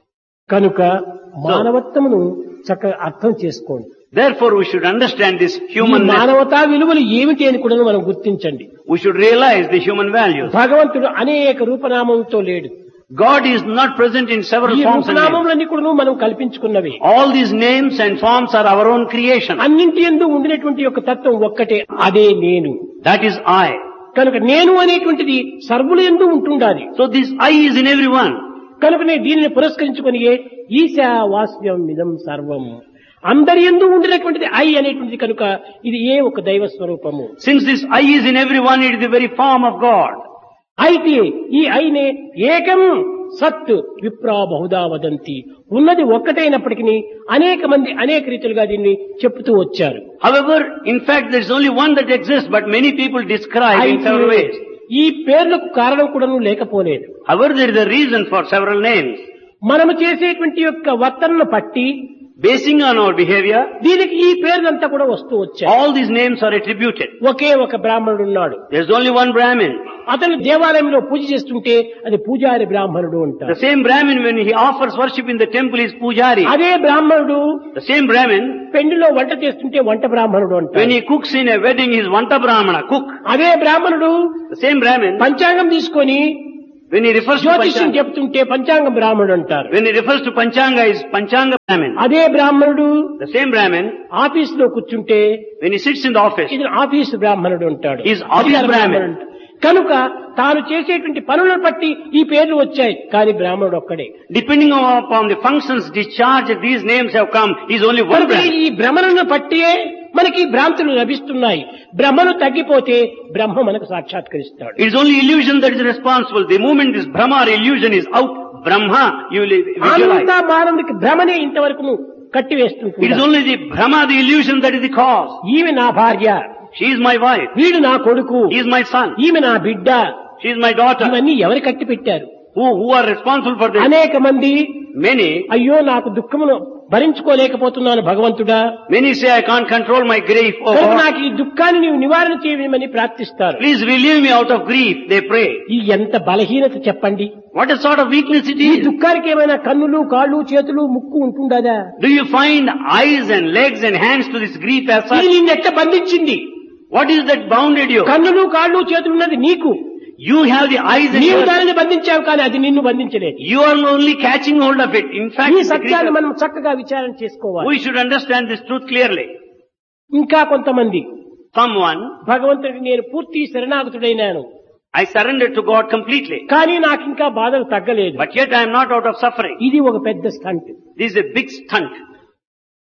కనుక మానవత్వమును చక్కగా అర్థం చేసుకోండి Therefore, we should understand this ఈ human మానవతా విలువలు ఏమిటి అని కూడా మనం గుర్తించండి We should realize the human values. భగవంతుడు అనేక రూపనామంతో లేడు God is not present in several ఈ forms and names. రూపనామములన్నీ కూడా మనం కల్పించుకున్నవి All these names and forms are our own creation. అన్నింటి ఎందు ఉండినటువంటి యొక్క తత్వం ఒక్కటే అదే నేను That is I. కనుక నేను అనేటువంటిది సర్వుల ఎందు ఉంటుండాలి So this I is in everyone. కనుకనే దీనిని పురస్కరించుకొని ఈశా వాస్యం ఇదం సర్వం అందరి ఎందు ఉండినటువంటిది ఐ అనేటువంటిది కనుక ఇది ఏ ఒక దైవ స్వరూపము Since this I is in everyone, it is the very form of God. అయితే ఈ ఐనే ఏకం సత్ విప్రా బహుదా వదంతి ఉన్నది ఒక్కటైనప్పటికీ అనేక మంది అనేక రీతిలుగా దీన్ని చెప్తూ వచ్చారు However, in fact, there is only one that exists, but many people describe in అయితే several ways. ఈ పేర్లకు కారణం కూడా లేకపోలేదు However, there is a reason for several names. మనము చేసేటువంటి యొక్క వర్తనను పట్టి Basing on our behavior, దీనికి ఈ పేర్లంతా కూడా వస్తూ వచ్చాయి all these names are attributed. ఒకే ఒక బ్రాహ్మణుడు ఉన్నాడు There is only one Brahmin. అతను దేవాలయంలో పూజ చేస్తుంటే అది పూజారి బ్రాహ్మణుడు The అంటారు same Brahmin, when he offers worship in the temple, is Pujari. అదే బ్రాహ్మణుడు The same Brahmin, పెండిలో వంట చేస్తుంటే వంట బ్రాహ్మణుడు when అంటారు he cooks in a wedding, he is Vanta Brahmana, cook. అదే బ్రాహ్మణుడు The same Brahmin, పంచాంగం తీసుకొని when he refers to జ్యోతిష్యం Panchanga, చెప్తుంటే పంచాంగం బ్రాహ్మణుడు అంటారు when he refers to Panchanga, is Panchanga Brahmin. అదే బ్రాహ్మణుడు The same Brahmin, ఆఫీస్ లో కూర్చుంటే when he sits in the office, ఇది ఆఫీస్ బ్రాహ్మణుడు అంటాడు He is office అధికార Brahmin. బ్రాహ్మణుడు అంటాడు. కనుక తాను చేసేటువంటి పనులను బట్టి ఈ పేర్లు వచ్చాయి కానీ బ్రాహ్మణుడు ఒక్కడే depending upon the functions discharged, these names have come, he is only one కనుక Brahmin. ఈ భ్రమలను బట్టియే మనకి ఈ భ్రాంతులు లభిస్తున్నాయి బ్రహ్మను తగ్గిపోతే బ్రహ్మ మనకు సాక్షాత్కరిస్తాడు It is only illusion that is responsible. The moment this Brahma or illusion is out, Brahma, you will visualize. అంతా మానవుడికి భ్రమనే ఇంతవరకు It is కట్టివేస్తుంది only the Brahma, the illusion that is the cause. ఈమె నా భార్య She is my wife. వీడు నా కొడుకు He is my son. ఈమె నా బిడ్డ She is my daughter. ఇవన్నీ ఎవరు కట్టి పెట్టారు Who, who are responsible for this? అనేక మంది Many, అయ్యో నాకు దుఃఖమును భరించుకోలేకపోతున్నాను భగవంతుడా many say I can't control my grief. Oh కనుక God, నాకు ఈ దుఃఖాన్ని నీవు నివారణ చేయమని ప్రార్థిస్తారు please relieve me out of grief. They pray. ఈ ఎంత బలహీనత చెప్పండి What a sort of weakness it ఈ is. దుఃఖానికి ఏమైనా కన్నులు కాళ్ళు చేతులు ముక్కు ఉంటుండదా Do you find eyes and legs and hands to this grief as ఇది such? నిన్ను ఎట్ట బంధించింది What is that bounded you? కన్నులు కాళ్ళు చేతులు ఉన్నది నీకు You have the eyes and నీవు ears. దానిని బంధించావు కానీ అది నిన్ను బంధించలేదు You are only catching hold of it. In fact, ఈ it's the సత్యాన్ని creature. మనం చక్కగా విచారణ చేసుకోవాలి we should understand this truth clearly. ఇంకా కొంతమంది Someone, భగవంతుడికి నేను పూర్తి శరణాగతుడైనాను I surrendered to God completely. కానీ నాకు ఇంకా బాధలు తగ్గలేదు But yet I am not out of suffering. ఇది ఒక పెద్ద stunt This is a big stunt.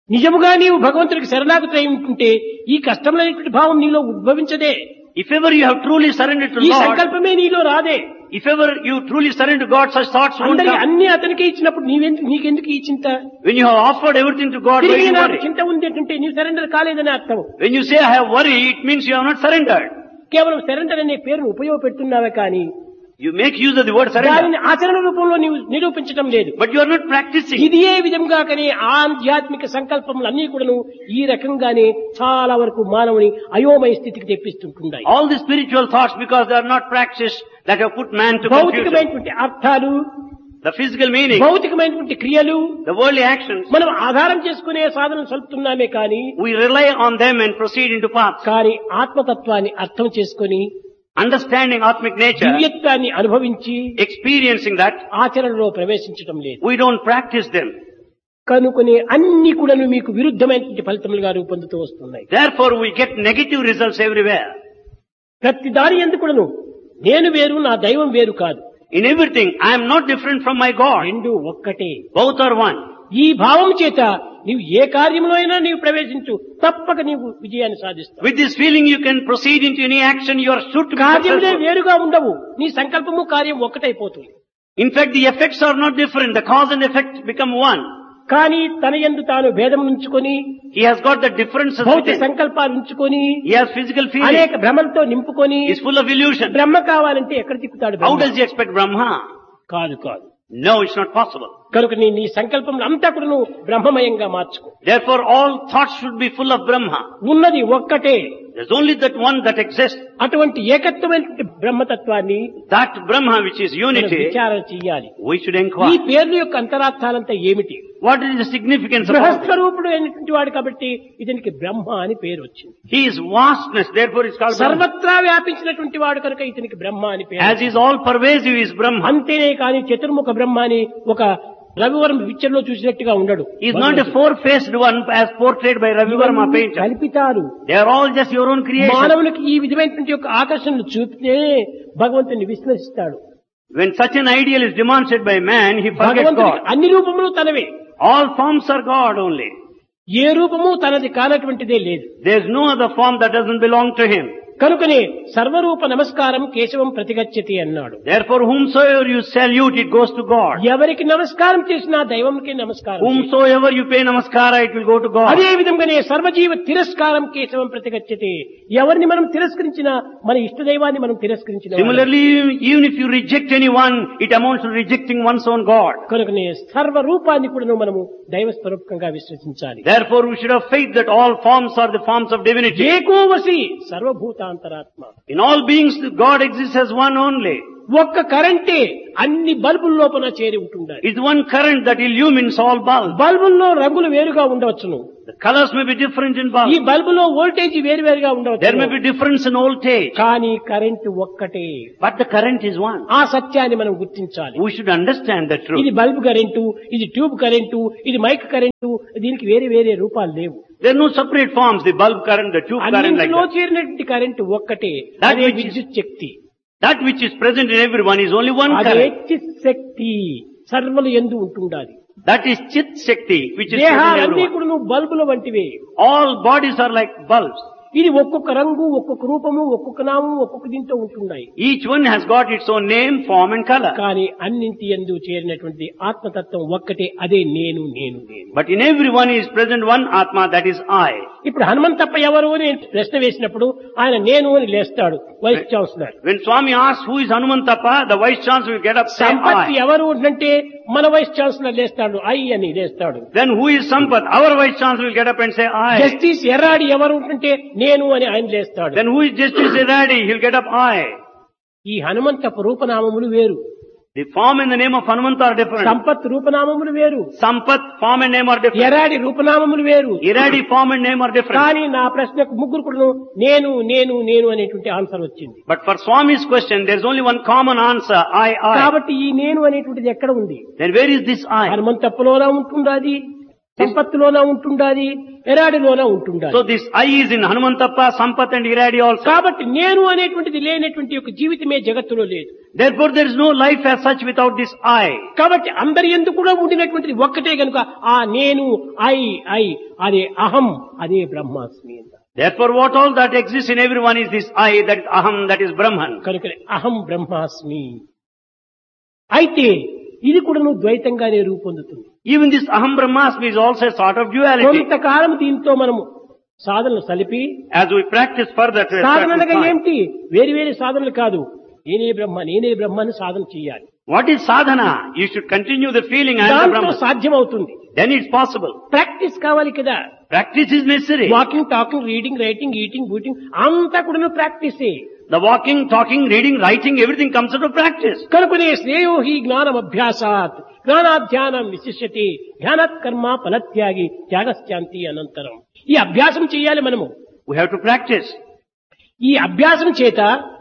నిజముగా నీవు భగవంతుడికి శరణాగతి అయి ఉంటుంటే ఈ కష్టమైనటువంటి భావం నీలో ఉద్భవించదే If ever you have truly surrendered to ఈ Lord, సంకల్పమే నీలో రాదే if ever you truly surrender to God, such thoughts won't అందరికి come. అన్ని అతనికే ఇచ్చినప్పుడు నీవెందుకు నీకెందుకు ఈ చింత When you have offered everything to God, why తిరిగి you నాకు worry? చింత ఉంది అంటే నీవు సరెండర్ కాలేదని అర్థం When you say I have worry, it means you have not surrendered. కేవలం సరెండర్ అనే పేరును ఉపయోగపెడుతున్నావే కానీ You make use of the word surrender, దానిని ఆచరణ రూపంలో నీవు నిరూపించడం లేదు but you are not practicing. ఇది ఏ విధంగా కానీ ఆధ్యాత్మిక సంకల్పములు అన్ని కూడాను ఈ రకంగానే చాలా వరకు మానవుని అయోమయ స్థితికి తెప్పిస్తుంటున్నాయి All the spiritual thoughts, because they are not practiced, that have put man to confusion. భౌతికమైనటువంటి అర్థాలు The physical meaning, భౌతికమైనటువంటి క్రియలు the worldly actions, మనం ఆధారం చేసుకునే సాధన సలుపుతున్నామే కానీ we rely on them and proceed into paths. కానీ ఆత్మతత్వాన్ని అర్థం చేసుకొని Understanding Atmic nature, దివ్యత్వాన్ని అనుభవించి experiencing that, ఆచరణలో ప్రవేశించడం లేదు we don't practice them. కనుకొని అన్ని కూడా మీకు విరుద్ధమైనటువంటి ఫలితములుగా రూపొందుతూ వస్తున్నాయి Therefore, we get negative results everywhere. ప్రతి దాని ఎందుకుడను నేను వేరు నా దైవం వేరు కాదు In everything, I am not different from my God. రెండు ఒక్కటే Both are one. ఈ భావం చేత నీవు ఏ కార్యంలో అయినా నీవు ప్రవేశించు తప్పక నీవు విజయాన్ని సాధిస్తావు With this feeling, you can proceed into any action. You are sure to be కార్యములే successful. వేరుగా ఉండవు నీ సంకల్పము కార్యం ఒక్కటైపోతుంది In fact, the effects are not different. The cause and effect become one. కానీ తన ఎందు తాను భేదం ఉంచుకొని He has got the differences భౌతిక within. సంకల్పాలు ఉంచుకొని He has physical feeling. అనేక భ్రమలతో నింపుకొని He is full of illusion. బ్రహ్మ కావాలంటే ఎక్కడ తిప్పుతాడు How Brahma? does he expect Brahma? కాదు కాదు No, it's not possible. కనుక నీ నీ సంకల్పం అంతా కూడా నువ్వు బ్రహ్మమయంగా మార్చుకో Therefore, all thoughts should be full of Brahma. ఉన్నది ఒక్కటే There's only that one that exists. అటువంటి ఏకత్వమైన బ్రహ్మతత్వాన్ని That Brahma which is మనం unity, విచారణ చెయ్యాలి we should ఈ inquire. పేర్ల యొక్క అంతరార్థాలంతా ఏమిటి What is the significance of all this? బృహస్వరూపుడు అయినటువంటి వాడు కాబట్టి ఇతనికి బ్రహ్మ అని పేరు వచ్చింది He is vastness, therefore it's called Brahma. సర్వత్రా వ్యాపించినటువంటి వాడు కనుక ఇతనికి బ్రహ్మ అని పేరు As is all pervasive is Brahma. అంతేనే కానీ చతుర్ముఖ బ్రహ్మ అని ఒక రవివరం పిక్చర్ లో చూసినట్టుగా ఉండడు He is not a four-faced one as portrayed by Ravi Verma ఇవన్నీ painter. కల్పితాలు They are all just your own creation. మానవునికి ఈ విధమైనటువంటి యొక్క ఆకర్షణలు చూపితే భగవంతుని విశ్వసిస్తాడు When such an ideal is demonstrated by man, he forgets భగవంతునికి God. అన్ని రూపములు తనవే All forms are God only. ఏ రూపము తనది కానటువంటిదే లేదు There is no other form that doesn't belong to him. కనుకనే సర్వరూప నమస్కారం కేశవం ప్రతిగచ్చతి అన్నాడు Therefore, whomsoever you salute, it goes to God. ఎవరికి నమస్కారం చేసినా దైవంకి నమస్కారం చేయి. Whomsoever you pay namaskara, it will go to God. అదే విధంగానే సర్వజీవ తిరస్కారం కేశవం ప్రతిగచ్చతి ఎవరిని మనం తిరస్కరించినా మన ఇష్టదైవాన్ని మనం తిరస్కరించిన వాళ్ళం. Similarly, even if you reject anyone, it amounts to rejecting one's own God. కనుకనే సర్వ రూపాన్ని కూడా మనము దైవ స్వరూపకంగా విశ్వసించాలి Therefore, we should have faith that all forms are the forms of divinity. ఏకోవసి సర్వభూతాంతరాత్మ In all beings, God exists as one only. ఒక్క కరెంటే అన్ని బల్బుల లోపల చేరి ఉంటుండాలి It's one current that illumines all bulbs. బల్బుల్లో రంగులు వేరుగా ఉండవచ్చును The colors may be different in ఈ bulbs. బల్బులో వోల్టేజ్ వేరువేరుగా There ఉండవచ్చు may be difference in voltage. కానీ కరెంటు ఒక్కటే But the current is one. ఆ సత్యాన్ని మనం గుర్తించాలి We should understand the truth. ఇది బల్బు కరెంటు ఇది ట్యూబ్ కరెంటు ఇది మైక్ కరెంటు దీనికి వేరే వేరే రూపాలు లేవు There are no separate forms, the bulb current, the tube current like అన్నింటిలో that. చేరినటువంటి కరెంటు ఒక్కటే That అదే which is- విద్యుత్ శక్తి That which is present in everyone is only one అదే current. చిత్ శక్తి సర్వలు ఎందు ఉంటుండాలి That is Chit Shakti, which is present in దేహాలన్నీ everyone. కూడా నువ్వు బల్బుల వంటివే All bodies are like bulbs. ఇది ఒక్కొక్క రంగు ఒక్కొక్క రూపము ఒక్కొక్క నామం ఒక్కొక్క దీంతో ఉంటున్నాయి Each one has got its own name, form and color. కానీ అన్నింటి ఎందు చేరినటువంటి ఆత్మతత్వం ఒక్కటే అదే నేను నేను నేను But in everyone is present one Atma, that is I. ఇప్పుడు హనుమంతప్ప ఎవరు అని ప్రశ్న వేసినప్పుడు ఆయన నేను అని లేస్తాడు vice chancellor When Swami asks who is Hanumantappa, the vice chancellor will get up say Sampath I. ఎవరు అంటే మన వైస్ ఛాన్సలర్ లేస్తాడు ఐ అని లేస్తాడు Then who is Sampath? Our vice chancellor will get up and say I. Justice Eradi ఎవరు అంటే నేను అని ఆయన లేస్తాడు Then who is Justice Iradi? He'll get up I. ఈ హనుమంతప్ప రూపనామములు వేరు The form and the name of Hanumanta are different. Sampath రూపనామములు వేరు Sampath, form and name are different. ఎరాడి రూపనామములు వేరు Iradi, form and name are different. కానీ నా ప్రశ్నకు ముగ్గురు కూడా నేను నేను నేను అనేటువంటి ఆన్సర్ వచ్చింది But for Swami's question, there's only one common answer, I, I. కాబట్టి ఈ నేను అనేటువంటిది ఎక్కడ ఉంది Then where is this I? హనుమంతప్పలోనా ఉంటుండాది సంపత్తులోనా ఉంటుండాది ఎరాడిలోనా ఉంటుండాది So this I is in Hanumantappa, Sampath and Iradi also. కాబట్టి నేను అనేటువంటిది లేనటువంటి ఒక జీవితమే జగత్తులో లేదు Therefore there is no life as such without this I. కాబట్టి అందరి ఎందుకు కూడా ఉండినటువంటిది ఒక్కటే కనుక ఆ నేను ఐ ఐ అదే అహం అదే బ్రహ్మాస్మి అన్నారు. Therefore what all that exists in everyone is this I, that is Aham, that is Brahman. కనుక అహం బ్రహ్మాస్మి అయితే ఇది కూడా నువ్వు ద్వైతంగానే రూపొందుతుంది Even this Aham Brahmasmi is also a sort of duality. కొంతకాలం దీంతో మనము సాధనలు సలిపి As we practice further to a Sadhana certain అనగా point. ఏమిటి వేరు వేరు సాధనలు కాదు నేనే బ్రహ్మ నేనే బ్రహ్మ అని సాధన చేయాలి What is sadhana? You should continue the feeling I am the దాంతో Brahman. సాధ్యమవుతుంది Then it's possible. ప్రాక్టీస్ కావాలి కదా Practice is necessary. Walking talking reading writing eating booting అంతా కూడా ప్రాక్టీసే The walking, talking, reading, writing, everything comes out of practice. కనుకనే శ్రేయో హి జ్ఞానం అభ్యాసాత్ జ్ఞానాధ్యానం విశిష్యతి ధ్యానాత్ కర్మ ఫలత్యాగి త్యాగశాంతి అనంతరం ఈ అభ్యాసం చేయాలి మనము We have to practice. ఈ అభ్యాసం చేత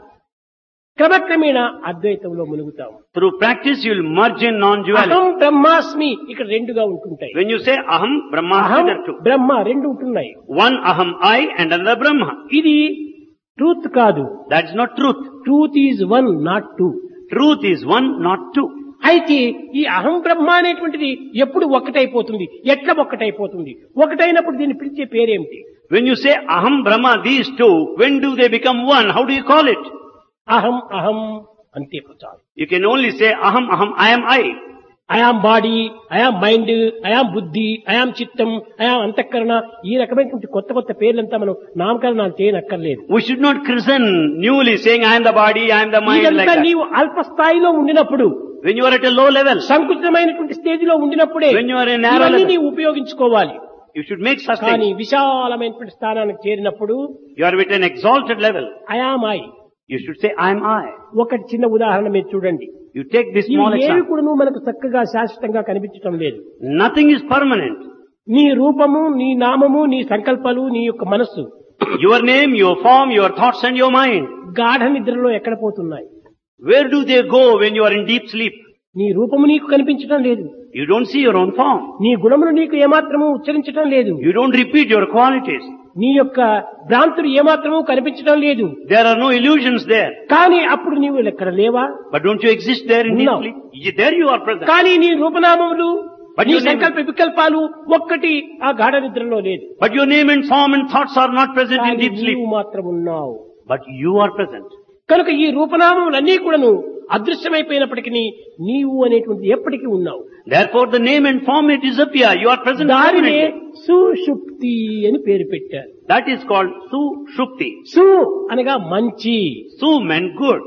క్రమక్రమేణ అద్వైతంలో మునుగుతాం Through practice you will merge in non-duality. అహం బ్రహ్మాస్మి ఇక్కడ రెండుగా ఉంటుంటాయి When you say Aham, Brahma, అహం there too. బ్రహ్మ రెండు ఉంటున్నాయి One Aham I and another Brahma. ఇది ట్రూత్ కాదు That's not truth. Truth is one not two Truth is one, not two. అయితే ఈ అహం బ్రహ్మ అనేటువంటిది ఎప్పుడు ఒక్కటైపోతుంది ఎట్లా ఒక్కటైపోతుంది ఒకటైనప్పుడు దీన్ని పిలిచే పేరేమిటి When you say Aham, Brahma, these two, when do they become one? How do you call it? అహం అహం అంతే చాలు You can only say Aham, Aham, I am I. I am body I am mind I am బుద్ధి అయాం చిత్తం అయాం అంతఃకరణ ఈ రకమైనటువంటి కొత్త కొత్త పేర్లంతా మనం నామకరణాలు చేయనక్కర్లేదు We should not christen newly saying I am the body, I am the mind like ఇదంతా that. నీవు అల్ప స్థాయిలో ఉండినప్పుడు When you are at a low level, సంకుచితమైనటువంటి స్టేజ్ లో ఉండినప్పుడే When you are in narrow ఇవన్నీ level. నీవు ఉపయోగించుకోవాలి you should make such కానీ things. విశాలమైనటువంటి స్థానానికి చేరినప్పుడు You are at an exalted level. I am I You should say I am I. ఒకటి చిన్న ఉదాహరణ మీరు చూడండి You take this ఇవి small ఏవి example. కూడా మనకు చక్కగా శాశ్వతంగా కనిపించటం లేదు Nothing is permanent. నీ రూపము నీ నామము నీ సంకల్పాలు నీ యొక్క మనస్సు Your name, your form, your thoughts and your mind. గాఢ నిద్రలో ఎక్కడ పోతున్నాయి Where do they go when you are in deep sleep? నీ రూపము నీకు కనిపించటం లేదు You don't see your own form. నీ గుణములు నీకు ఏమాత్రము ఉచ్చరించటం లేదు You don't repeat your qualities. నీ యొక్క భ్రాంతులు ఏమాత్రము కనిపించడం లేదు There are no illusions there. కానీ అప్పుడు నీవు ఎక్కడ లేవా But don't you exist there in deep No. sleep? Ye- There you are present. కానీ నీ రూపనామములు But నీ your name- సంకల్ప వికల్పాలు ఒక్కటి ఆ గాఢ నిద్రలో లేదు But your name and form and thoughts are not present in కానీ deep sleep. నీవు మాత్రం ఉన్నావు But you are present. కనుక ఈ రూపనామములన్నీ కూడాను అదృశ్యమైపోయినప్పటికీ నీవు అనేటువంటిది ఎప్పటికీ ఉన్నావు Therefore the name and form may disappear. You are present దానినే permanently. సుషుప్తి అని పేరు పెట్టారు That is called Su Shukti. సు అనగా మంచి Su meant good.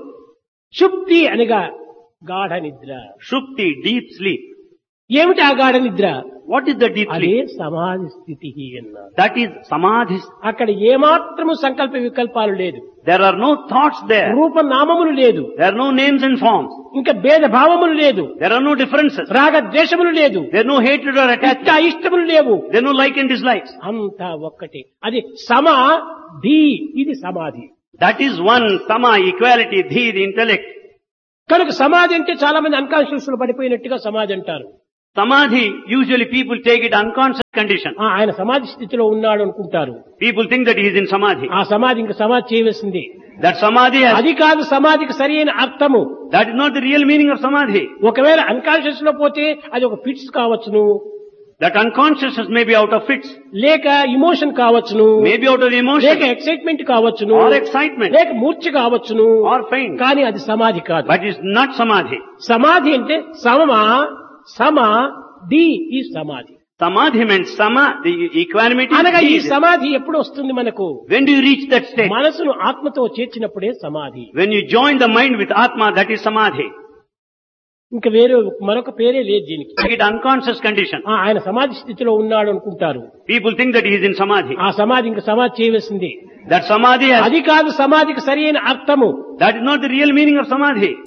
షుప్తి అనగా గాఢ నిద్ర Shukti, deep sleep. ఏమిటి ఆ గాఢ నిద్ర What is the deep అదే sleep? సమాధి స్థితి అన్నారు That is Samadhi. అక్కడ ఏమాత్రము సంకల్ప వికల్పాలు లేదు There are no thoughts there. రూపనామములు లేదు There are no names and forms. ఇంకా భేద భావములు లేదు There are no differences. రాగ ద్వేషములు లేదు There are no hatred or ఇష్ట attachment. ఇష్టములు లేవు There are no like and dislikes. అంతా ఒక్కటి అది సమా ధీ ఇది సమాధి That is one sama, equality, dhi, the intellect. కనుక సమాధి అంటే చాలా మంది అన్కాన్షియస్ లో పడిపోయినట్టుగా సమాధి అంటారు Samadhi, usually people take it unconscious condition. ఆ, ఆయన సమాధి స్థితిలో ఉన్నాడు అనుకుంటారు People think that he is in Samadhi. ఆ సమాధి ఇంకా సమాధి చేయవలసింది That Samadhi has, అది కాదు సమాధికి సరి అయిన అర్థము that is not the real meaning of Samadhi. ఒకవేళ అన్కాన్షియస్ లో పోతే అది ఒక ఫిట్స్ కావచ్చును That unconsciousness may be out of fits, లేక ఇమోషన్ కావచ్చును maybe out of లేక emotion, ఎక్సైట్మెంట్ కావచ్చును or excitement, లేక మూర్ఛ కావచ్చును or pain. కానీ అది సమాధి కాదు But it's not Samadhi. సమాధి అంటే సమమా సమ ది ఈ సమాధి Samadhi meant sama, the equanimity. అనగా ఈ is dhi. సమాధి ఎప్పుడు వస్తుంది మనకు When do you reach that state? మనసును ఆత్మతో చేర్చినప్పుడే సమాధి When you join the mind with Atma, that is Samadhi. ఇంకా వేరే మరొక పేరే లేదు దీనికి Take it unconscious condition. ఆ, ఆయన సమాధి స్థితిలో ఉన్నాడు అనుకుంటారు People think that he is in Samadhi. ఆ సమాధి ఇంకా సమాధి చేయవలసింది That Samadhi has, అది కాదు సమాధికి సరి అయిన అర్థము that is not the real meaning of Samadhi.